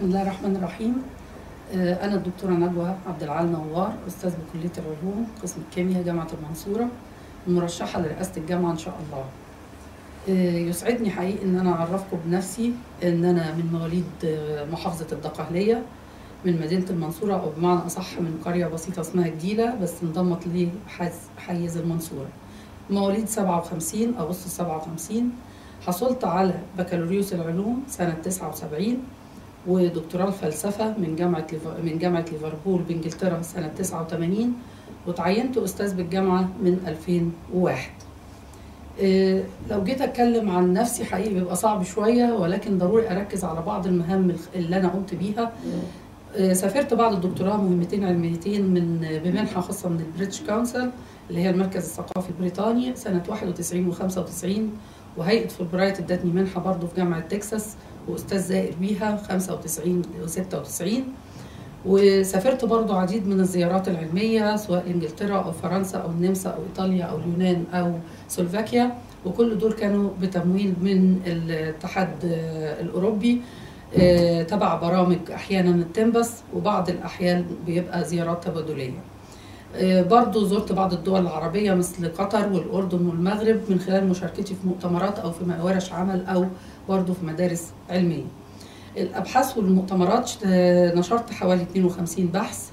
بسم الله الرحمن الرحيم آه، أنا الدكتورة نجوى عبد العال نوار أستاذ بكلية العلوم قسم الكيمياء جامعة المنصورة المرشحة لرئاسة الجامعة إن شاء الله آه، يسعدني حقيقي إن أنا أعرفكم بنفسي إن أنا من مواليد آه، محافظة الدقهلية من مدينة المنصورة أو بمعنى أصح من قرية بسيطة اسمها الجيلة بس انضمت لحيز المنصورة مواليد 57 أغسطس 57 حصلت على بكالوريوس العلوم سنة 79 ودكتوراه الفلسفة من جامعة ليف- من جامعة ليفربول بإنجلترا سنة 89 وتعينت أستاذ بالجامعة من 2001 إيه، لو جيت أتكلم عن نفسي حقيقي بيبقى صعب شوية ولكن ضروري أركز على بعض المهام الخ- اللي أنا قمت بيها إيه، سافرت بعد الدكتوراه مهمتين علميتين من بمنحة خاصة من البريتش كونسل اللي هي المركز الثقافي البريطاني سنة 91 و 95 وهيئة فولبرايت ادتني منحة برضه في جامعة تكساس وأستاذ زائر بيها 95 و 96 وسافرت برضه عديد من الزيارات العلمية سواء إنجلترا أو فرنسا أو النمسا أو إيطاليا أو اليونان أو سلوفاكيا وكل دول كانوا بتمويل من الاتحاد آه، الأوروبي آه، تبع برامج أحيانا التنبس وبعض الأحيان بيبقى زيارات تبادلية آه، برضو زرت بعض الدول العربية مثل قطر والأردن والمغرب من خلال مشاركتي في مؤتمرات أو في ورش عمل أو برضو في مدارس علمية الأبحاث والمؤتمرات آه، نشرت حوالي 52 بحث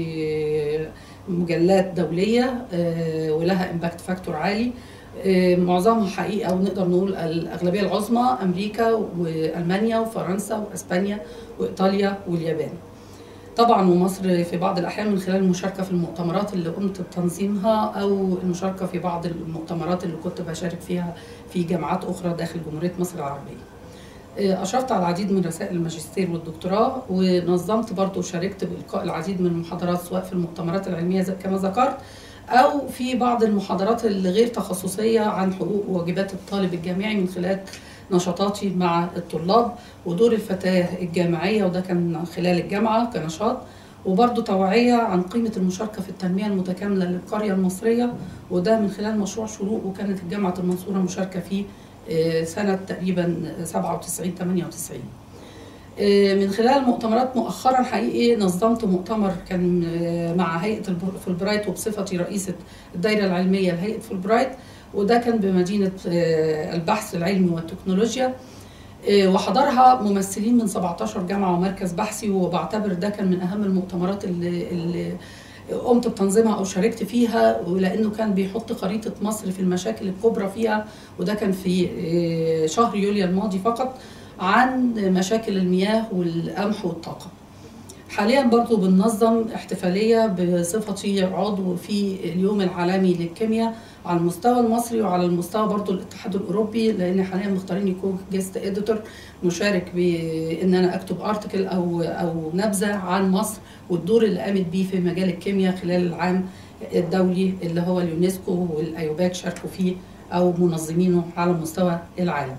في مجلات دولية آه، ولها امباكت فاكتور عالي آه، معظمها حقيقة أو نقدر نقول الأغلبية العظمى أمريكا وألمانيا وفرنسا وأسبانيا وإيطاليا واليابان طبعا ومصر في بعض الأحيان من خلال المشاركة في المؤتمرات اللي قمت بتنظيمها أو المشاركة في بعض المؤتمرات اللي كنت بشارك فيها في جامعات أخرى داخل جمهورية مصر العربية أشرفت على العديد من رسائل الماجستير والدكتوراه ونظمت برضه وشاركت بإلقاء العديد من المحاضرات سواء في المؤتمرات العلمية زي- كما ذكرت أو في بعض المحاضرات اللي غير تخصصية عن حقوق وواجبات الطالب الجامعي من خلال نشاطاتي مع الطلاب ودور الفتاة الجامعية وده كان خلال الجامعة كنشاط وبرضه توعية عن قيمة المشاركة في التنمية المتكاملة للقرية المصرية وده من خلال مشروع شروق وكانت الجامعة المنصورة مشاركة فيه آه، سنة تقريبا 97 98 آه، من خلال المؤتمرات مؤخرا حقيقي نظمت مؤتمر كان آه، مع هيئة البر- فولبرايت وبصفتي رئيسة الدائرة العلمية لهيئة فولبرايت وده كان بمدينة آه، البحث العلمي والتكنولوجيا آه، وحضرها ممثلين من 17 جامعة ومركز بحثي وبعتبر ده كان من أهم المؤتمرات اللي, اللي قمت بتنظيمها أو شاركت فيها ولأنه كان بيحط خريطة مصر في المشاكل الكبرى فيها وده كان في آه، شهر يوليو الماضي فقط عن مشاكل المياه والقمح والطاقة حاليا برضو بننظم احتفالية بصفتي عضو في اليوم العالمي للكيمياء على المستوى المصري وعلى المستوى برضو الاتحاد الأوروبي لأن حاليا مختارين يكون جيست اديتور مشارك بإن أنا أكتب ارتكل أو أو نبذة عن مصر والدور اللي قامت بيه في مجال الكيمياء خلال العام الدولي اللي هو اليونسكو والأيوباك شاركوا فيه أو منظمينه على مستوى العالم.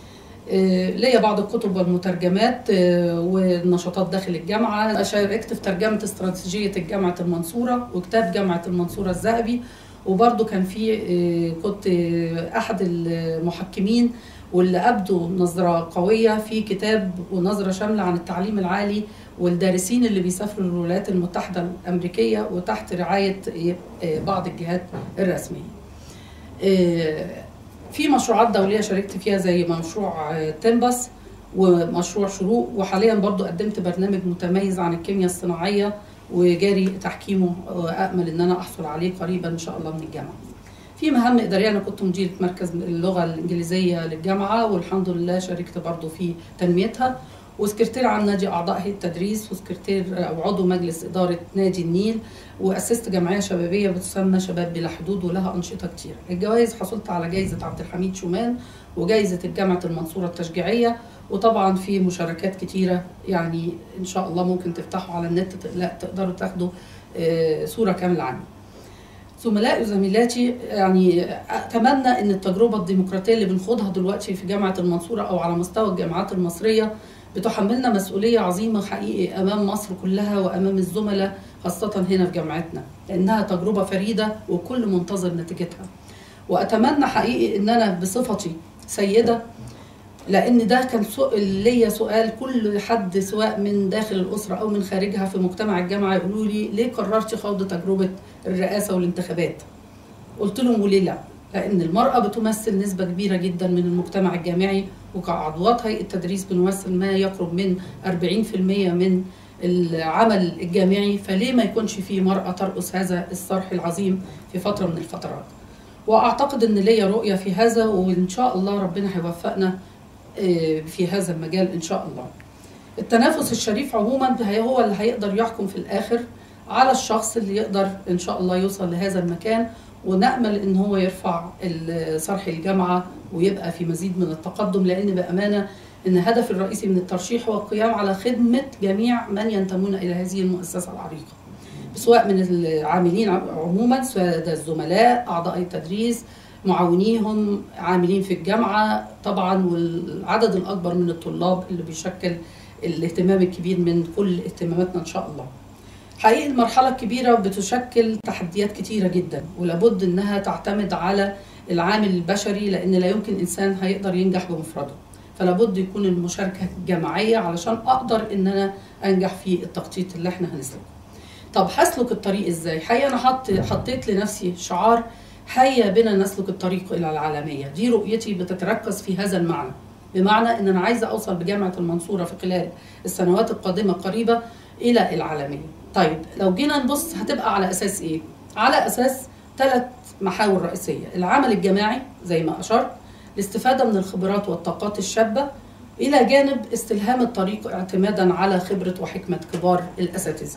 آه، ليا بعض الكتب والمترجمات آه، والنشاطات داخل الجامعة شاركت في ترجمة استراتيجية الجامعة المنصورة وكتاب جامعة المنصورة الذهبي وبرضه كان في آه، كنت آه، أحد المحكمين واللي أبدوا نظرة قوية في كتاب ونظرة شاملة عن التعليم العالي والدارسين اللي بيسافروا للولايات المتحدة الأمريكية وتحت رعاية آه، بعض الجهات الرسمية. آه، في مشروعات دولية شاركت فيها زي مشروع آه، تنبس ومشروع شروق وحاليا برضو قدمت برنامج متميز عن الكيمياء الصناعية وجاري تحكيمه وأأمل إن أنا أحصل عليه قريبا إن شاء الله من الجامعة في مهام إدارية أنا كنت مديرة مركز اللغة الإنجليزية للجامعة والحمد لله شاركت برضو في تنميتها وسكرتير عن نادي أعضاء هيئة التدريس وسكرتير أو عضو مجلس إدارة نادي النيل وأسست جمعية شبابية بتسمى شباب بلا حدود ولها أنشطة كتير الجوائز حصلت على جائزة عبد الحميد شومان وجائزة الجامعة المنصورة التشجيعية وطبعا في مشاركات كتيرة يعني إن شاء الله ممكن تفتحوا على النت ت- لا تقدروا تاخدوا آه، صورة كاملة عني زملائي وزميلاتي يعني اتمنى ان التجربه الديمقراطيه اللي بنخوضها دلوقتي في جامعه المنصوره او على مستوى الجامعات المصريه بتحملنا مسؤوليه عظيمه حقيقي امام مصر كلها وامام الزملاء خاصه هنا في جامعتنا لانها تجربه فريده وكل منتظر نتيجتها واتمنى حقيقي ان انا بصفتي سيده لان ده كان سؤال ليا سؤال كل حد سواء من داخل الاسره او من خارجها في مجتمع الجامعه يقولوا لي ليه قررتي خوض تجربه الرئاسه والانتخابات قلت لهم وليه لا لان المراه بتمثل نسبه كبيره جدا من المجتمع الجامعي وكعضوات هيئه التدريس بنمثل ما يقرب من 40% من العمل الجامعي فليه ما يكونش في مرأة ترأس هذا الصرح العظيم في فترة من الفترات وأعتقد أن ليا رؤية في هذا وإن شاء الله ربنا هيوفقنا آه، في هذا المجال إن شاء الله التنافس الشريف عموما هو اللي هيقدر يحكم في الآخر على الشخص اللي يقدر إن شاء الله يوصل لهذا المكان ونأمل إن هو يرفع صرح الجامعة ويبقى في مزيد من التقدم لأن بأمانة ان الهدف الرئيسي من الترشيح هو القيام على خدمه جميع من ينتمون الى هذه المؤسسه العريقه سواء من العاملين عموما سواء الزملاء اعضاء التدريس معاونيهم عاملين في الجامعه طبعا والعدد الاكبر من الطلاب اللي بيشكل الاهتمام الكبير من كل اهتماماتنا ان شاء الله حقيقي المرحلة الكبيرة بتشكل تحديات كتيرة جدا ولابد انها تعتمد على العامل البشري لان لا يمكن انسان هيقدر ينجح بمفرده فلا بد يكون المشاركه جماعيه علشان اقدر ان انا انجح في التخطيط اللي احنا هنسلكه طب هسلك الطريق ازاي حقيقه انا حط حطيت لنفسي شعار هيا بنا نسلك الطريق الى العالميه دي رؤيتي بتتركز في هذا المعنى بمعنى ان انا عايزه اوصل بجامعه المنصوره في خلال السنوات القادمه قريبه الى العالميه طيب لو جينا نبص هتبقى على اساس ايه على اساس ثلاث محاور رئيسيه العمل الجماعي زي ما اشرت الاستفادة من الخبرات والطاقات الشابة إلى جانب استلهام الطريق اعتمادا على خبرة وحكمة كبار الأساتذة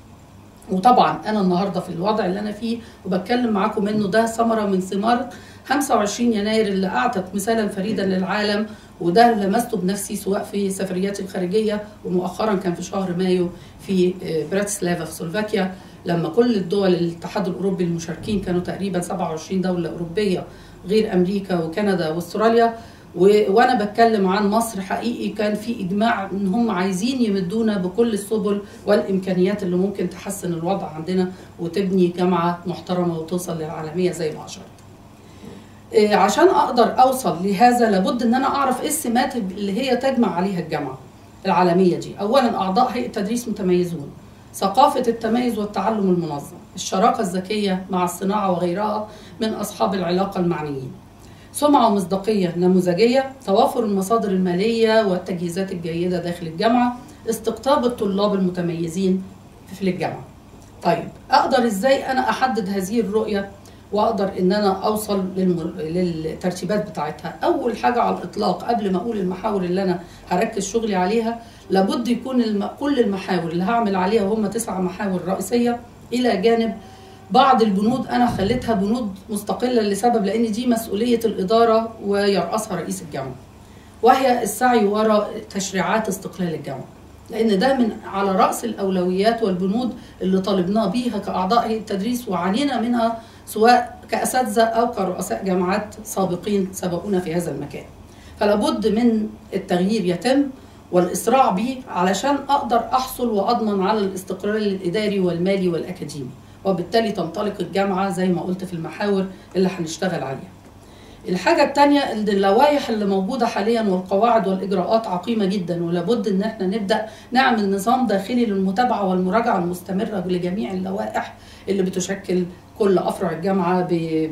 وطبعا أنا النهاردة في الوضع اللي أنا فيه وبتكلم معاكم منه ده ثمرة من ثمار 25 يناير اللي أعطت مثالا فريدا للعالم وده لمسته بنفسي سواء في سفرياتي الخارجية ومؤخرا كان في شهر مايو في براتسلافا في سلوفاكيا لما كل الدول الاتحاد الأوروبي المشاركين كانوا تقريبا 27 دولة أوروبية غير امريكا وكندا واستراليا وانا بتكلم عن مصر حقيقي كان في اجماع ان هم عايزين يمدونا بكل السبل والامكانيات اللي ممكن تحسن الوضع عندنا وتبني جامعه محترمه وتوصل للعالميه زي ما اشرت. إيه، عشان اقدر اوصل لهذا لابد ان انا اعرف ايه السمات اللي هي تجمع عليها الجامعه العالميه دي، اولا اعضاء هيئه تدريس متميزون، ثقافة التميز والتعلم المنظم الشراكة الذكية مع الصناعة وغيرها من أصحاب العلاقة المعنيين سمعة ومصداقية نموذجية توافر المصادر المالية والتجهيزات الجيدة داخل الجامعة استقطاب الطلاب المتميزين في الجامعة طيب أقدر إزاي أنا أحدد هذه الرؤية واقدر ان انا اوصل للترتيبات بتاعتها اول حاجه على الاطلاق قبل ما اقول المحاور اللي انا هركز شغلي عليها لابد يكون الم... كل المحاور اللي هعمل عليها وهم تسع محاور رئيسيه الى جانب بعض البنود انا خليتها بنود مستقله لسبب لان دي مسؤوليه الاداره ويرأسها رئيس الجامعه وهي السعي وراء تشريعات استقلال الجامعه لان ده من على راس الاولويات والبنود اللي طالبناه بيها كاعضاء هيئه التدريس وعانينا منها سواء كاساتذه او كرؤساء جامعات سابقين سبقونا في هذا المكان فلا بد من التغيير يتم والإسراع به علشان أقدر أحصل وأضمن على الاستقرار الإداري والمالي والأكاديمي وبالتالي تنطلق الجامعة زي ما قلت في المحاور اللي هنشتغل عليها الحاجة الثانية اللوائح اللي موجودة حاليا والقواعد والإجراءات عقيمة جدا ولابد إن احنا نبدأ نعمل نظام داخلي للمتابعة والمراجعة المستمرة لجميع اللوائح اللي بتشكل كل أفرع الجامعة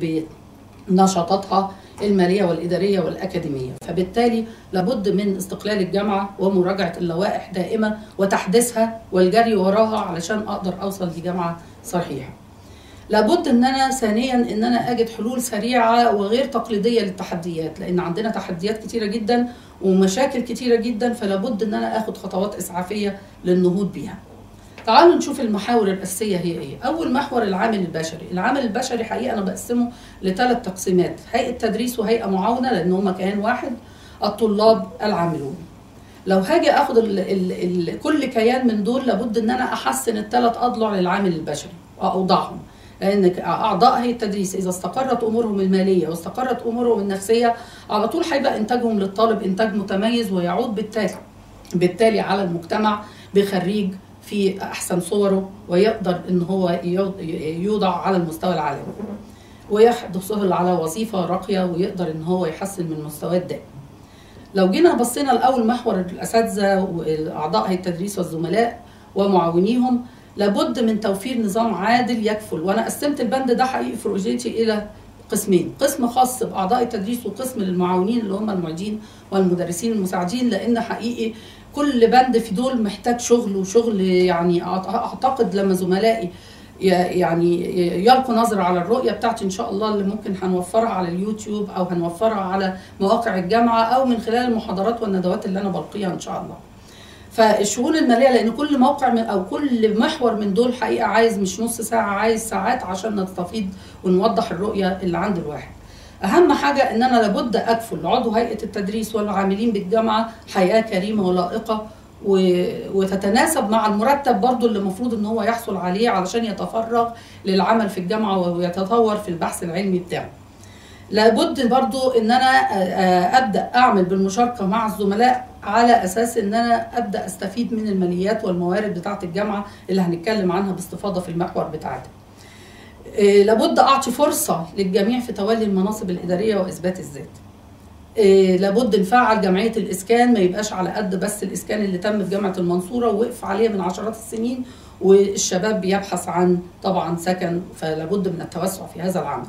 بنشاطاتها المالية والإدارية والأكاديمية فبالتالي لابد من استقلال الجامعة ومراجعة اللوائح دائمة وتحديثها والجري وراها علشان أقدر أوصل لجامعة صحيحة لابد ان انا ثانيا ان انا اجد حلول سريعه وغير تقليديه للتحديات لان عندنا تحديات كتيره جدا ومشاكل كتيره جدا فلابد ان انا اخد خطوات اسعافيه للنهوض بيها تعالوا نشوف المحاور الأساسية هي إيه أول محور العامل البشري العامل البشري حقيقة أنا بقسمه لثلاث تقسيمات هيئة تدريس وهيئة معاونة لأن هما كيان واحد الطلاب العاملون لو هاجي اخد ال ال ال كل كيان من دول لابد ان انا احسن الثلاث اضلع للعامل البشري واوضعهم لان اعضاء هيئه التدريس اذا استقرت امورهم الماليه واستقرت امورهم النفسيه على طول هيبقى انتاجهم للطالب انتاج متميز ويعود بالتالي بالتالي على المجتمع بخريج في احسن صوره ويقدر ان هو يوضع على المستوى العالمي ويحصل على وظيفه راقيه ويقدر ان هو يحسن من مستواه الدائم لو جينا بصينا الاول محور الاساتذه واعضاء هيئه التدريس والزملاء ومعاونيهم لابد من توفير نظام عادل يكفل وانا قسمت البند ده حقيقي في رؤيتي الى قسمين قسم خاص باعضاء التدريس وقسم للمعاونين اللي هم المعيدين والمدرسين المساعدين لان حقيقي كل بند في دول محتاج شغل وشغل يعني اعتقد لما زملائي يعني يلقوا نظرة على الرؤية بتاعتي إن شاء الله اللي ممكن هنوفرها على اليوتيوب أو هنوفرها على مواقع الجامعة أو من خلال المحاضرات والندوات اللي أنا بلقيها إن شاء الله. فالشؤون الماليه لان كل موقع من او كل محور من دول حقيقه عايز مش نص ساعه عايز ساعات عشان نستفيد ونوضح الرؤيه اللي عند الواحد. اهم حاجه ان انا لابد اكفل عضو هيئه التدريس والعاملين بالجامعه حياه كريمه ولائقه وتتناسب مع المرتب برضو اللي المفروض ان هو يحصل عليه علشان يتفرغ للعمل في الجامعه ويتطور في البحث العلمي بتاعه. لابد برضو ان انا ابدا اعمل بالمشاركه مع الزملاء على اساس ان انا ابدا استفيد من الماليات والموارد بتاعه الجامعه اللي هنتكلم عنها باستفاضه في المحور بتاعتها. لابد اعطي فرصه للجميع في تولي المناصب الاداريه واثبات الذات. لابد نفعل جمعيه الاسكان ما يبقاش على قد بس الاسكان اللي تم في جامعه المنصوره ووقف عليه من عشرات السنين والشباب بيبحث عن طبعا سكن فلابد من التوسع في هذا العمل.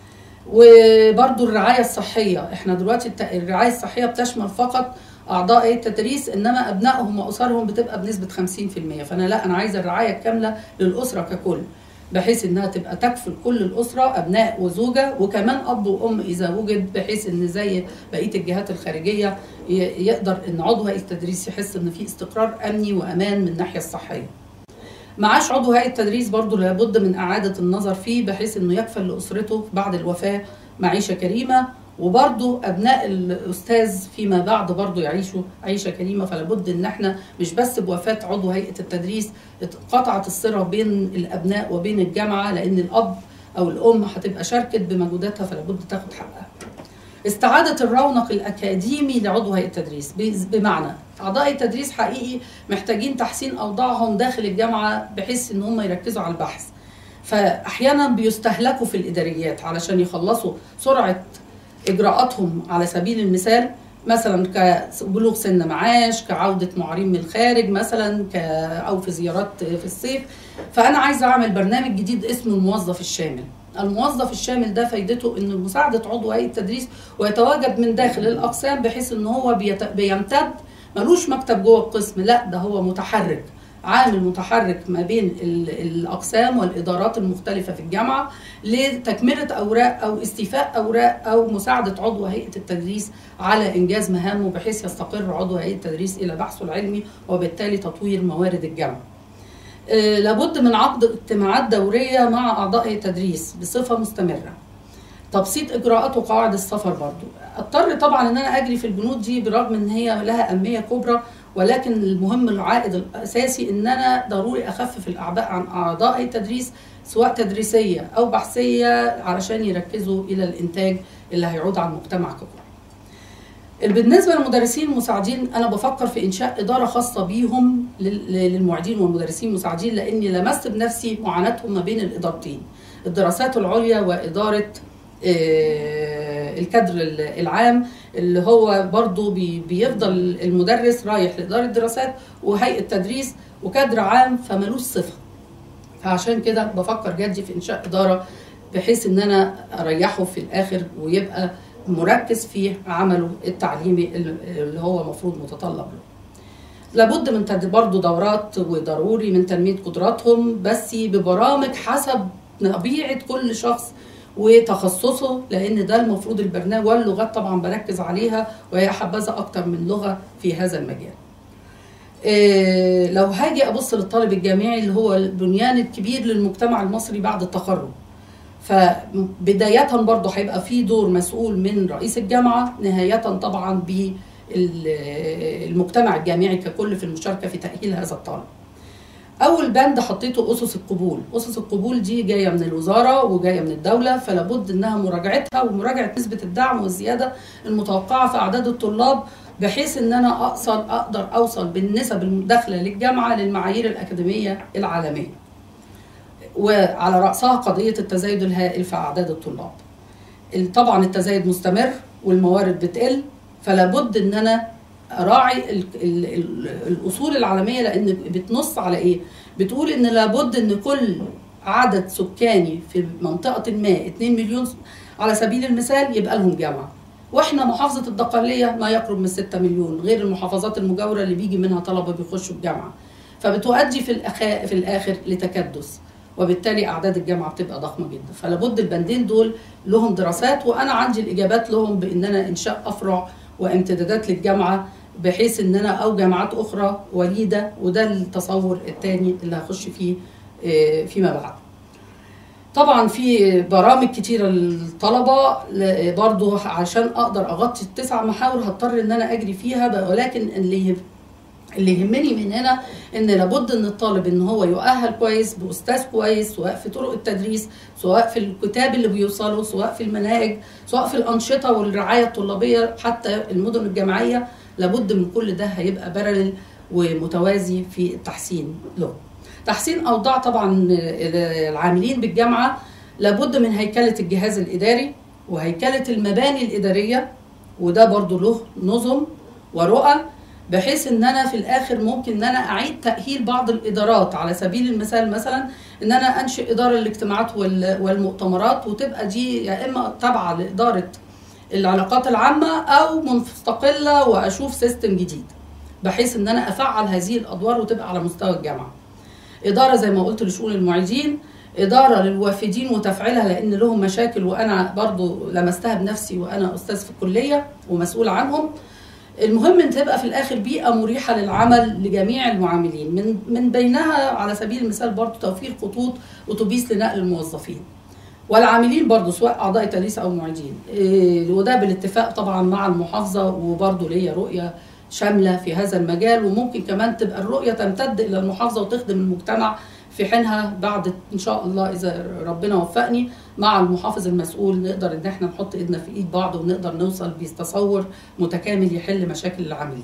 وبرضو الرعاية الصحية احنا دلوقتي الرعاية الصحية بتشمل فقط أعضاء التدريس إنما أبنائهم وأسرهم بتبقى بنسبة 50% فأنا لا أنا عايزة الرعاية الكاملة للأسرة ككل بحيث إنها تبقى تكفل كل الأسرة أبناء وزوجة وكمان أب وأم إذا وجد بحيث إن زي بقية الجهات الخارجية يقدر إن عضو هيئة التدريس يحس إن في استقرار أمني وأمان من الناحية الصحية. معاش عضو هيئه التدريس برضه لابد من اعاده النظر فيه بحيث انه يكفل لاسرته بعد الوفاه معيشه كريمه وبرضه ابناء الاستاذ فيما بعد برضه يعيشوا عيشه كريمه فلابد ان احنا مش بس بوفاه عضو هيئه التدريس قطعت الصله بين الابناء وبين الجامعه لان الاب او الام هتبقى شاركت بمجهوداتها فلابد تاخد حقها. استعادة الرونق الأكاديمي لعضو هيئة التدريس بمعنى أعضاء التدريس حقيقي محتاجين تحسين أوضاعهم داخل الجامعة بحيث إن هم يركزوا على البحث فأحيانا بيستهلكوا في الإداريات علشان يخلصوا سرعة إجراءاتهم على سبيل المثال مثلا كبلوغ سن معاش كعودة معارين من الخارج مثلا ك أو في زيارات في الصيف فأنا عايزة أعمل برنامج جديد اسمه الموظف الشامل الموظف الشامل ده فايدته ان مساعده عضو هيئه التدريس ويتواجد من داخل الاقسام بحيث ان هو بيت... بيمتد ملوش مكتب جوه القسم لا ده هو متحرك عامل متحرك ما بين الاقسام والادارات المختلفه في الجامعه لتكمله اوراق او استيفاء اوراق او مساعده عضو هيئه التدريس على انجاز مهامه بحيث يستقر عضو هيئه التدريس الى بحثه العلمي وبالتالي تطوير موارد الجامعه. لابد من عقد اجتماعات دورية مع أعضاء التدريس بصفة مستمرة تبسيط إجراءات وقواعد السفر برضو اضطر طبعا ان انا اجري في البنود دي برغم ان هي لها اهميه كبرى ولكن المهم العائد الاساسي ان انا ضروري اخفف الاعباء عن اعضاء التدريس سواء تدريسيه او بحثيه علشان يركزوا الى الانتاج اللي هيعود على المجتمع ككل. بالنسبه للمدرسين المساعدين انا بفكر في انشاء اداره خاصه بيهم للمعيدين والمدرسين المساعدين لاني لمست بنفسي معاناتهم ما بين الادارتين الدراسات العليا واداره الكادر العام اللي هو برضه بيفضل المدرس رايح لاداره دراسات وهيئه تدريس وكادر عام فملوش صفه فعشان كده بفكر جدي في انشاء اداره بحيث ان انا اريحه في الاخر ويبقى مركز في عمله التعليمي اللي هو المفروض متطلب له لابد من برضه دورات وضروري من تنميه قدراتهم بس ببرامج حسب طبيعه كل شخص وتخصصه لان ده المفروض البرنامج واللغات طبعا بركز عليها وهي حبذا اكتر من لغه في هذا المجال. إيه لو هاجي ابص للطالب الجامعي اللي هو البنيان الكبير للمجتمع المصري بعد التخرج. فبداية برضه هيبقى في دور مسؤول من رئيس الجامعة نهاية طبعا بالمجتمع الجامعي ككل في المشاركة في تأهيل هذا الطالب. اول بند حطيته اسس القبول اسس القبول دي جايه من الوزاره وجايه من الدوله فلابد انها مراجعتها ومراجعه نسبه الدعم والزياده المتوقعه في اعداد الطلاب بحيث ان انا اقصر اقدر اوصل بالنسب المداخله للجامعه للمعايير الاكاديميه العالميه وعلى راسها قضيه التزايد الهائل في اعداد الطلاب طبعا التزايد مستمر والموارد بتقل فلا بد ان انا اراعي ال ال ال الاصول العالميه لان بتنص على ايه بتقول ان لابد ان كل عدد سكاني في منطقه ما 2 مليون على سبيل المثال يبقى لهم جامعه واحنا محافظه الدقهليه ما يقرب من 6 مليون غير المحافظات المجاوره اللي بيجي منها طلبه بيخشوا الجامعه فبتؤدي في الأخا في الاخر لتكدس وبالتالي اعداد الجامعه بتبقى ضخمه جدا فلابد البندين دول لهم دراسات وانا عندي الاجابات لهم بان انا انشاء افرع وامتدادات للجامعه بحيث ان انا او جامعات اخرى وليده وده التصور الثاني اللي هخش فيه آه، فيما بعد طبعا في برامج كتيرة للطلبة ل- برضو عشان اقدر اغطي التسع محاور هضطر ان انا اجري فيها ب- ولكن اللي يهم- اللي يهمني من هنا ان لابد ان الطالب ان هو يؤهل كويس باستاذ كويس سواء في طرق التدريس سواء في الكتاب اللي بيوصله سواء في المناهج سواء في الانشطه والرعايه الطلابيه حتى المدن الجامعيه لابد من كل ده هيبقى بارل ومتوازي في التحسين له تحسين اوضاع طبعا العاملين بالجامعه لابد من هيكله الجهاز الاداري وهيكله المباني الاداريه وده برضو له نظم ورؤى بحيث ان انا في الاخر ممكن ان انا اعيد تاهيل بعض الادارات على سبيل المثال مثلا ان انا انشئ اداره الاجتماعات وال- والمؤتمرات وتبقى دي يا اما تابعه لاداره العلاقات العامه او مستقله واشوف سيستم جديد بحيث ان انا افعل هذه الادوار وتبقى على مستوى الجامعه اداره زي ما قلت لشؤون المعيدين اداره للوافدين وتفعيلها لان لهم مشاكل وانا برضو لمستها بنفسي وانا استاذ في الكليه ومسؤول عنهم المهم ان تبقى في الاخر بيئه مريحه للعمل لجميع المعاملين من من بينها على سبيل المثال برضو توفير خطوط اتوبيس لنقل الموظفين والعاملين برضو سواء اعضاء تدريس او معيدين إيه، وده بالاتفاق طبعا مع المحافظه وبرضو ليا رؤيه شامله في هذا المجال وممكن كمان تبقى الرؤيه تمتد الى المحافظه وتخدم المجتمع في حينها بعد ان شاء الله اذا ربنا وفقني مع المحافظ المسؤول نقدر ان احنا نحط ايدنا في ايد بعض ونقدر نوصل بتصور متكامل يحل مشاكل العاملين.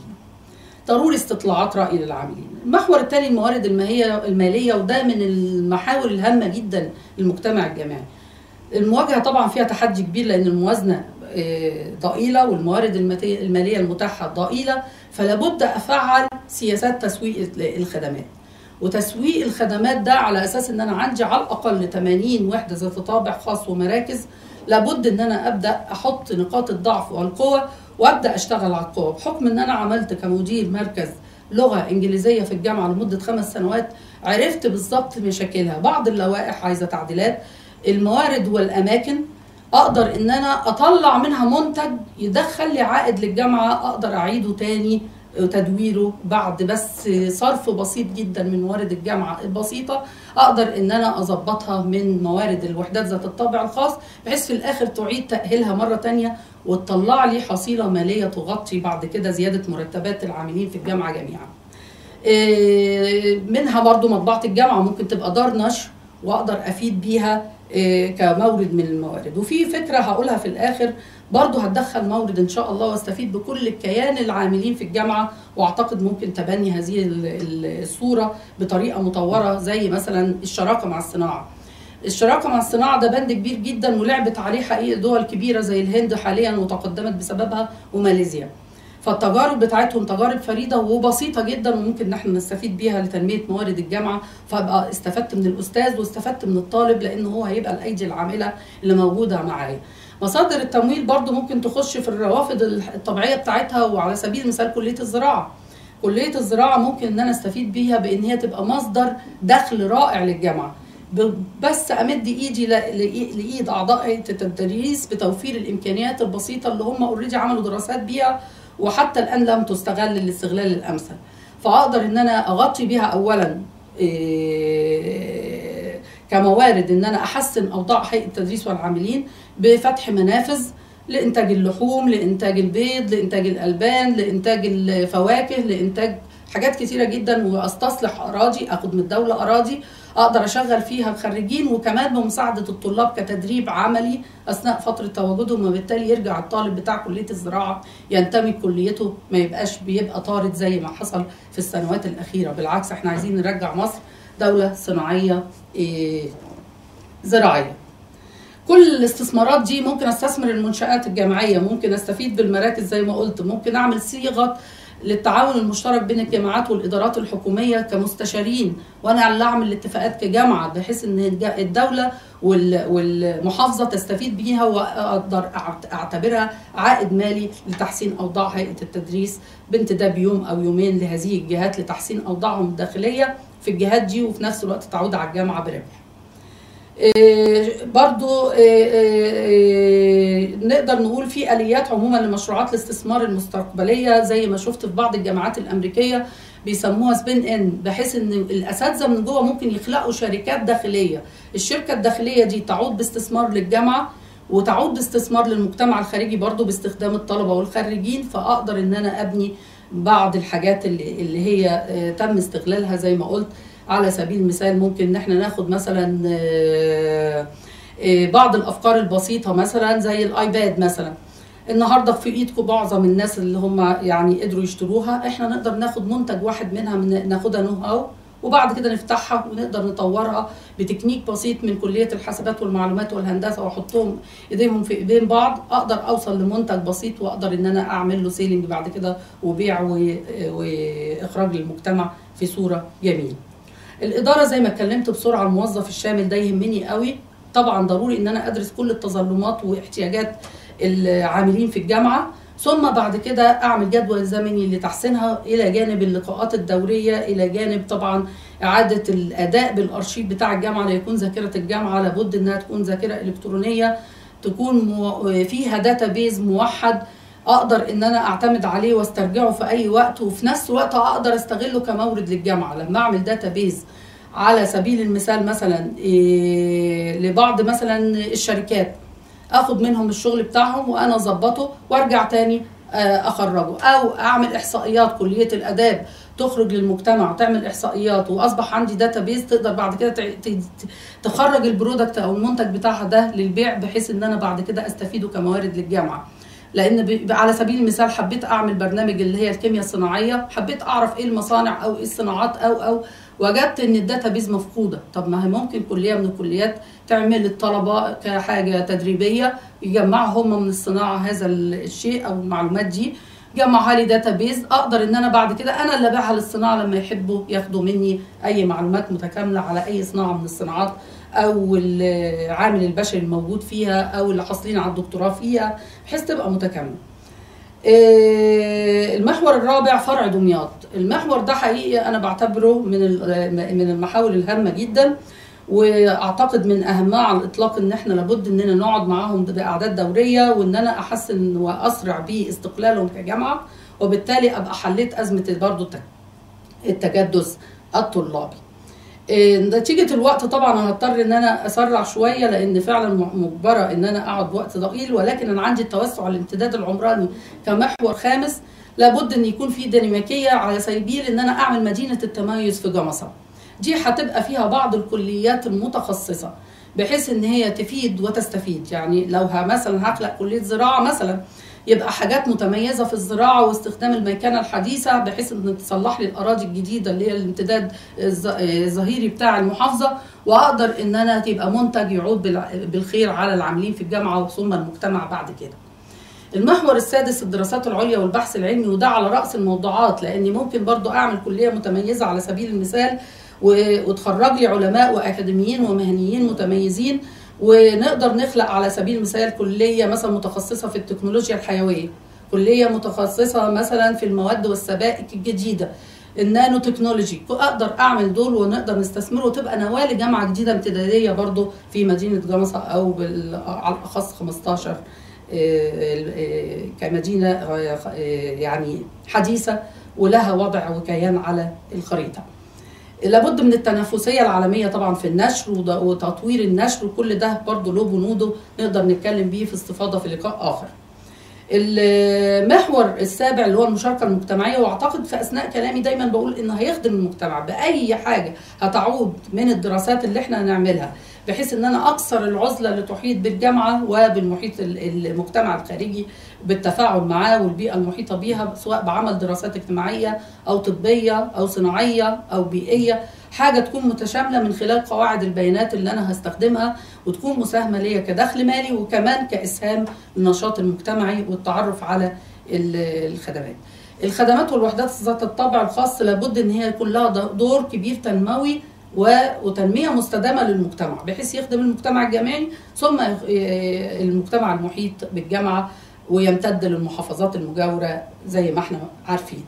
ضروري استطلاعات راي للعاملين. المحور الثاني الموارد الماليه الماليه وده من المحاور الهامه جدا للمجتمع الجامعي. المواجهه طبعا فيها تحدي كبير لان الموازنه آه، ضئيله والموارد الماتي- الماليه المتاحه ضئيله فلا بد افعل سياسات تسويق الخدمات. وتسويق الخدمات ده على اساس ان انا عندي على الاقل 80 وحده ذات طابع خاص ومراكز لابد ان انا ابدا احط نقاط الضعف والقوه وابدا اشتغل على القوه بحكم ان انا عملت كمدير مركز لغه انجليزيه في الجامعه لمده خمس سنوات عرفت بالظبط مشاكلها بعض اللوائح عايزه تعديلات الموارد والاماكن اقدر ان انا اطلع منها منتج يدخل لي عائد للجامعه اقدر اعيده تاني تدويره بعد بس صرف بسيط جدا من موارد الجامعه البسيطه اقدر ان انا اظبطها من موارد الوحدات ذات الطابع الخاص بحيث في الاخر تعيد تاهيلها مره تانية وتطلع لي حصيله ماليه تغطي بعد كده زياده مرتبات العاملين في الجامعه جميعا. إيه، منها برضو مطبعه الجامعه ممكن تبقى دار نشر واقدر افيد بيها إيه، كمورد من الموارد وفي فكره هقولها في الاخر برضو هتدخل مورد ان شاء الله واستفيد بكل الكيان العاملين في الجامعه واعتقد ممكن تبني هذه ال- ال- الصوره بطريقه مطوره زي مثلا الشراكه مع الصناعه الشراكه مع الصناعه ده بند كبير جدا ولعبت عليه حقيقه دول كبيره زي الهند حاليا وتقدمت بسببها وماليزيا فالتجارب بتاعتهم تجارب فريده وبسيطه جدا وممكن ان احنا نستفيد بيها لتنميه موارد الجامعه فابقى استفدت من الاستاذ واستفدت من الطالب لان هو هيبقى الايدي العامله اللي موجوده معايا مصادر التمويل برضو ممكن تخش في الروافد الطبيعيه بتاعتها وعلى سبيل المثال كليه الزراعه كليه الزراعه ممكن ان انا استفيد بيها بان هي تبقى مصدر دخل رائع للجامعه ب- بس امد ايدي ل- ل- لايد اعضاء هيئه التدريس بتوفير الامكانيات البسيطه اللي هم اوريدي عملوا دراسات بيها وحتى الان لم تستغل الاستغلال الامثل فاقدر ان انا اغطي بيها اولا إيه، كموارد ان انا احسن اوضاع هيئه التدريس والعاملين بفتح منافذ لانتاج اللحوم لانتاج البيض لانتاج الالبان لانتاج الفواكه لانتاج حاجات كتيره جدا واستصلح اراضي اخد من الدوله اراضي اقدر اشغل فيها الخريجين وكمان بمساعده الطلاب كتدريب عملي اثناء فتره تواجدهم وبالتالي يرجع الطالب بتاع كليه الزراعه ينتمي لكليته ما يبقاش بيبقى طارد زي ما حصل في السنوات الاخيره بالعكس احنا عايزين نرجع مصر دوله صناعيه إيه، زراعيه كل الاستثمارات دي ممكن استثمر المنشآت الجامعية ممكن استفيد بالمراكز زي ما قلت ممكن اعمل صيغة للتعاون المشترك بين الجامعات والادارات الحكوميه كمستشارين وانا اللي اعمل الاتفاقات كجامعه بحيث ان الج- الدوله وال- والمحافظه تستفيد بيها واقدر أعت- اعتبرها عائد مالي لتحسين اوضاع هيئه التدريس بانتداب يوم او يومين لهذه الجهات لتحسين اوضاعهم الداخليه في الجهات دي وفي نفس الوقت تعود على الجامعه بربح. إيه، برضو إيه، إيه، نقدر نقول في اليات عموما لمشروعات الاستثمار المستقبليه زي ما شفت في بعض الجامعات الامريكيه بيسموها سبين ان بحيث ان الاساتذه من جوه ممكن يخلقوا شركات داخليه الشركه الداخليه دي تعود باستثمار للجامعه وتعود باستثمار للمجتمع الخارجي برضو باستخدام الطلبه والخريجين فاقدر ان انا ابني بعض الحاجات اللي, اللي هي آه، تم استغلالها زي ما قلت على سبيل المثال ممكن ان احنا ناخد مثلا آه، آه، بعض الافكار البسيطه مثلا زي الايباد مثلا النهارده في ايدكم معظم الناس اللي هم يعني قدروا يشتروها احنا نقدر ناخد منتج واحد منها من ناخدها نو هاو وبعد كده نفتحها ونقدر نطورها بتكنيك بسيط من كليه الحاسبات والمعلومات والهندسه واحطهم ايديهم في ايدين بعض اقدر اوصل لمنتج بسيط واقدر ان انا اعمل له سيلينج بعد كده وبيع و- واخراج للمجتمع في صوره جميله. الاداره زي ما اتكلمت بسرعه الموظف الشامل ده يهمني قوي طبعا ضروري ان انا ادرس كل التظلمات واحتياجات العاملين في الجامعه ثم بعد كده اعمل جدول زمني لتحسينها الى جانب اللقاءات الدوريه الى جانب طبعا اعاده الاداء بالارشيف بتاع الجامعه ليكون ذاكره الجامعه لابد انها تكون ذاكره الكترونيه تكون مو... فيها داتا بيز موحد اقدر ان انا اعتمد عليه واسترجعه في اي وقت وفي نفس الوقت اقدر استغله كمورد للجامعه لما اعمل داتا بيز على سبيل المثال مثلا إيه لبعض مثلا الشركات اخد منهم الشغل بتاعهم وانا اظبطه وارجع تاني آه، اخرجه او اعمل احصائيات كليه الاداب تخرج للمجتمع وتعمل احصائيات واصبح عندي داتا بيز تقدر بعد كده ت- ت- تخرج البرودكت او المنتج بتاعها ده للبيع بحيث ان انا بعد كده استفيده كموارد للجامعه لان ب- على سبيل المثال حبيت اعمل برنامج اللي هي الكيمياء الصناعيه حبيت اعرف ايه المصانع او ايه الصناعات او او وجدت ان الداتا بيز مفقوده طب ما هي ممكن كليه من الكليات تعمل الطلبه كحاجه تدريبيه يجمعوا هم من الصناعه هذا الشيء او المعلومات دي جمعها لي داتا بيز اقدر ان انا بعد كده انا اللي ابيعها للصناعه لما يحبوا ياخدوا مني اي معلومات متكامله على اي صناعه من الصناعات او العامل البشري الموجود فيها او اللي حاصلين على الدكتوراه فيها بحيث تبقى متكامله آه، المحور الرابع فرع دمياط المحور ده حقيقي انا بعتبره من ال- من المحاور الهامه جدا واعتقد من اهمها على الاطلاق ان احنا لابد اننا نقعد معاهم باعداد دوريه وان انا احسن واسرع باستقلالهم كجامعه وبالتالي ابقى حليت ازمه برضو الت- التجدس الطلابي إيه، نتيجة الوقت طبعا انا هضطر ان انا اسرع شوية لان فعلا م- مجبرة ان انا اقعد وقت طويل ولكن انا عندي التوسع الامتداد العمراني كمحور خامس لابد ان يكون في ديناميكية على سبيل ان انا اعمل مدينة التميز في جمصة دي هتبقى فيها بعض الكليات المتخصصة بحيث ان هي تفيد وتستفيد يعني لو ه- مثلا هخلق كلية زراعة مثلا يبقى حاجات متميزة في الزراعة واستخدام الميكنة الحديثة بحيث ان تصلح لي الأراضي الجديدة اللي هي الامتداد الز- الظهيري بتاع المحافظة وأقدر ان أنا تبقى منتج يعود بال- بالخير على العاملين في الجامعة ثم المجتمع بعد كده المحور السادس الدراسات العليا والبحث العلمي وده على رأس الموضوعات لأني ممكن برضو أعمل كلية متميزة على سبيل المثال و- وتخرج لي علماء وأكاديميين ومهنيين متميزين ونقدر نخلق على سبيل المثال كلية مثلا متخصصة في التكنولوجيا الحيوية كلية متخصصة مثلا في المواد والسبائك الجديدة النانو تكنولوجي اقدر اعمل دول ونقدر نستثمره وتبقى نواه لجامعه جديده امتداديه برضو في مدينه جمصه او بال- على الاخص 15 آه، آه، كمدينه آه، آه، يعني حديثه ولها وضع وكيان على الخريطه. لابد من التنافسيه العالميه طبعا في النشر وض- وتطوير النشر وكل ده برضو له بنوده نقدر نتكلم بيه في استفاضه في لقاء اخر. المحور السابع اللي هو المشاركه المجتمعيه واعتقد في اثناء كلامي دايما بقول انه هيخدم المجتمع باي حاجه هتعود من الدراسات اللي احنا هنعملها بحيث ان انا اكسر العزله اللي تحيط بالجامعه وبالمحيط ال- المجتمع الخارجي بالتفاعل معاه والبيئه المحيطه بيها سواء بعمل دراسات اجتماعيه او طبيه او صناعيه او بيئيه حاجه تكون متشامله من خلال قواعد البيانات اللي انا هستخدمها وتكون مساهمه ليا كدخل مالي وكمان كاسهام للنشاط المجتمعي والتعرف على ال- الخدمات. الخدمات والوحدات ذات الطابع الخاص لابد ان هي يكون لها دور كبير تنموي و- وتنميه مستدامه للمجتمع بحيث يخدم المجتمع الجامعي ثم يخ- المجتمع المحيط بالجامعه ويمتد للمحافظات المجاوره زي ما احنا عارفين.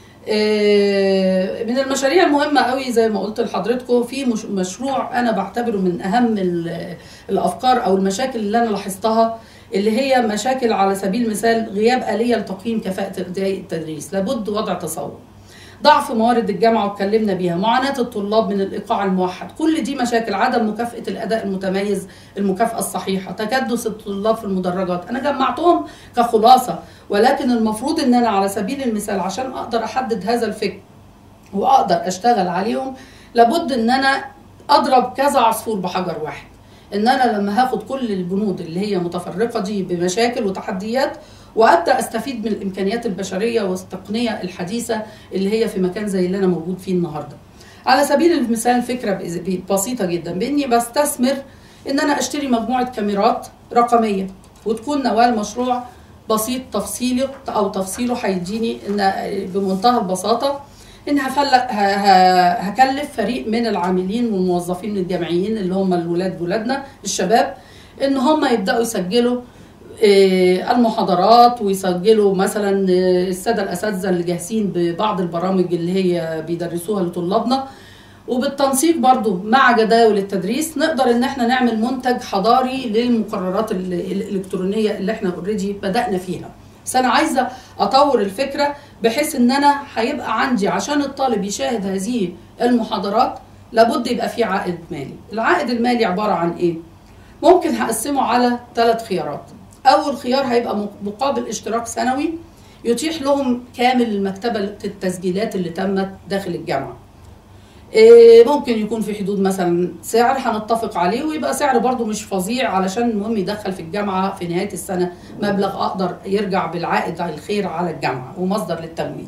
آه، من المشاريع المهمة قوي زي ما قلت لحضرتكم في مش- مشروع أنا بعتبره من أهم ال- الأفكار أو المشاكل اللي أنا لاحظتها اللي هي مشاكل على سبيل المثال غياب آلية لتقييم كفاءة أداء التدريس لابد وضع تصور ضعف موارد الجامعة واتكلمنا بيها معاناة الطلاب من الإيقاع الموحد كل دي مشاكل عدم مكافأة الأداء المتميز المكافأة الصحيحة تكدس الطلاب في المدرجات أنا جمعتهم كخلاصة ولكن المفروض ان انا على سبيل المثال عشان اقدر احدد هذا الفكر واقدر اشتغل عليهم لابد ان انا اضرب كذا عصفور بحجر واحد ان انا لما هاخد كل البنود اللي هي متفرقه دي بمشاكل وتحديات وابدا استفيد من الامكانيات البشريه والتقنيه الحديثه اللي هي في مكان زي اللي انا موجود فيه النهارده على سبيل المثال فكره بإز- بسيطه جدا باني بستثمر ان انا اشتري مجموعه كاميرات رقميه وتكون نواه المشروع بسيط تفصيله او تفصيله هيديني ان بمنتهى البساطه ان هفلق ه- ه- هكلف فريق من العاملين والموظفين الجامعيين اللي هم الولاد ولادنا الشباب ان هم يبداوا يسجلوا آه، المحاضرات ويسجلوا مثلا آه، الساده الاساتذه اللي جاهزين ببعض البرامج اللي هي بيدرسوها لطلابنا وبالتنسيق برضو مع جداول التدريس نقدر ان احنا نعمل منتج حضاري للمقررات ال- الالكترونيه اللي احنا اوريدي بدانا فيها بس انا عايزه اطور الفكره بحيث ان انا هيبقى عندي عشان الطالب يشاهد هذه المحاضرات لابد يبقى في عائد مالي العائد المالي عباره عن ايه ممكن هقسمه على ثلاث خيارات اول خيار هيبقى مقابل اشتراك سنوي يتيح لهم كامل المكتبه التسجيلات اللي تمت داخل الجامعه إيه، ممكن يكون في حدود مثلا سعر هنتفق عليه ويبقى سعر برضو مش فظيع علشان المهم يدخل في الجامعه في نهايه السنه مبلغ اقدر يرجع بالعائد على الخير على الجامعه ومصدر للتمويل.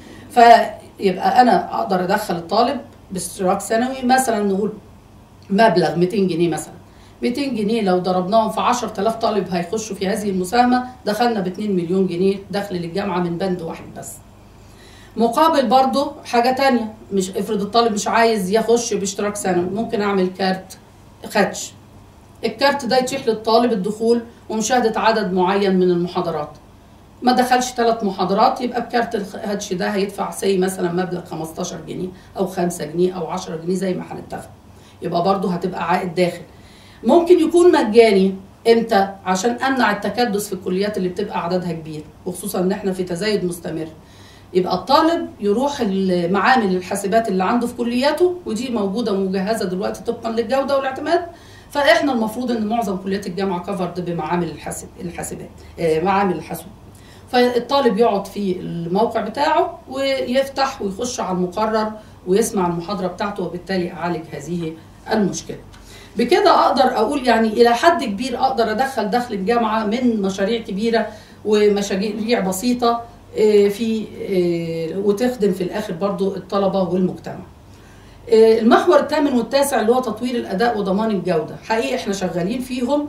فيبقى انا اقدر ادخل الطالب باشتراك سنوي مثلا نقول مبلغ 200 جنيه مثلا 200 جنيه لو ضربناهم في 10000 طالب هيخشوا في هذه المساهمه دخلنا ب 2 مليون جنيه دخل للجامعه من بند واحد بس. مقابل برضه حاجة تانية مش افرض الطالب مش عايز يخش باشتراك سنوي ممكن اعمل كارت خدش الكارت ده يتيح للطالب الدخول ومشاهدة عدد معين من المحاضرات ما دخلش ثلاث محاضرات يبقى بكارت الخدش ده هيدفع سي مثلا مبلغ 15 جنيه او 5 جنيه او 10 جنيه زي ما هنتفق يبقى برضه هتبقى عائد داخل ممكن يكون مجاني امتى عشان امنع التكدس في الكليات اللي بتبقى عددها كبير وخصوصا ان احنا في تزايد مستمر يبقى الطالب يروح المعامل الحاسبات اللي عنده في كلياته ودي موجوده ومجهزه دلوقتي طبقا للجوده والاعتماد فاحنا المفروض ان معظم كليات الجامعه كفرد بمعامل الحاسب الحاسبات آه، معامل الحاسوب فالطالب يقعد في الموقع بتاعه ويفتح ويخش على المقرر ويسمع المحاضره بتاعته وبالتالي اعالج هذه المشكله بكده اقدر اقول يعني الى حد كبير اقدر ادخل دخل الجامعه من مشاريع كبيره ومشاريع بسيطه آه، في آه، وتخدم في الاخر برضو الطلبه والمجتمع آه، المحور الثامن والتاسع اللي هو تطوير الاداء وضمان الجوده حقيقي احنا شغالين فيهم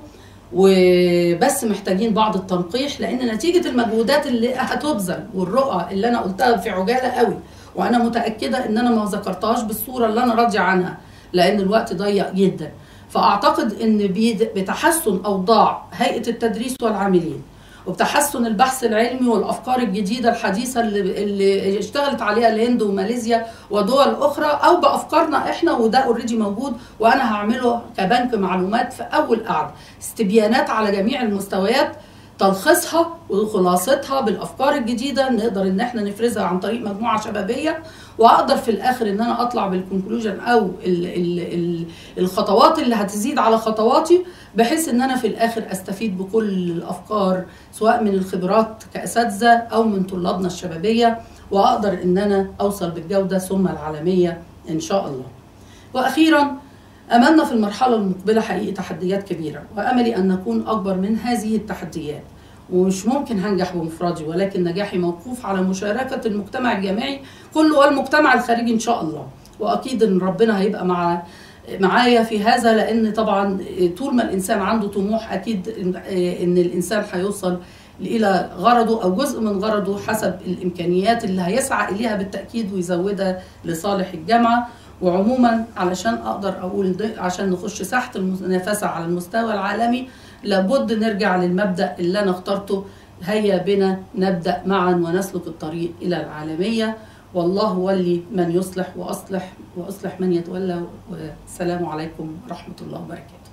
وبس محتاجين بعض التنقيح لان نتيجه المجهودات اللي هتبذل والرؤى اللي انا قلتها في عجاله قوي وانا متاكده ان انا ما ذكرتهاش بالصوره اللي انا راضيه عنها لان الوقت ضيق جدا فاعتقد ان بيد- بتحسن اوضاع هيئه التدريس والعاملين وبتحسن البحث العلمي والافكار الجديده الحديثه اللي, اللي اشتغلت عليها الهند وماليزيا ودول اخرى او بافكارنا احنا وده اوريدي موجود وانا هعمله كبنك معلومات في اول قعده استبيانات على جميع المستويات تلخيصها وخلاصتها بالافكار الجديده نقدر ان احنا نفرزها عن طريق مجموعه شبابيه واقدر في الاخر ان انا اطلع بالكونكلوجن او ال ال ال الخطوات اللي هتزيد على خطواتي بحيث ان انا في الاخر استفيد بكل الافكار سواء من الخبرات كاساتذه او من طلابنا الشبابيه واقدر ان انا اوصل بالجوده ثم العالميه ان شاء الله. واخيرا املنا في المرحله المقبله حقيقي تحديات كبيره واملي ان نكون اكبر من هذه التحديات ومش ممكن هنجح بمفردي ولكن نجاحي موقوف على مشاركه المجتمع الجامعي كله والمجتمع الخارجي ان شاء الله واكيد ان ربنا هيبقى مع معايا في هذا لان طبعا طول ما الانسان عنده طموح اكيد ان الانسان هيوصل الى غرضه او جزء من غرضه حسب الامكانيات اللي هيسعى اليها بالتاكيد ويزودها لصالح الجامعه وعموما علشان اقدر اقول ده عشان نخش ساحه المنافسه على المستوى العالمي لابد نرجع للمبدا اللي انا اخترته هيا بنا نبدا معا ونسلك الطريق الى العالميه والله ولي من يصلح واصلح واصلح من يتولى والسلام عليكم ورحمه الله وبركاته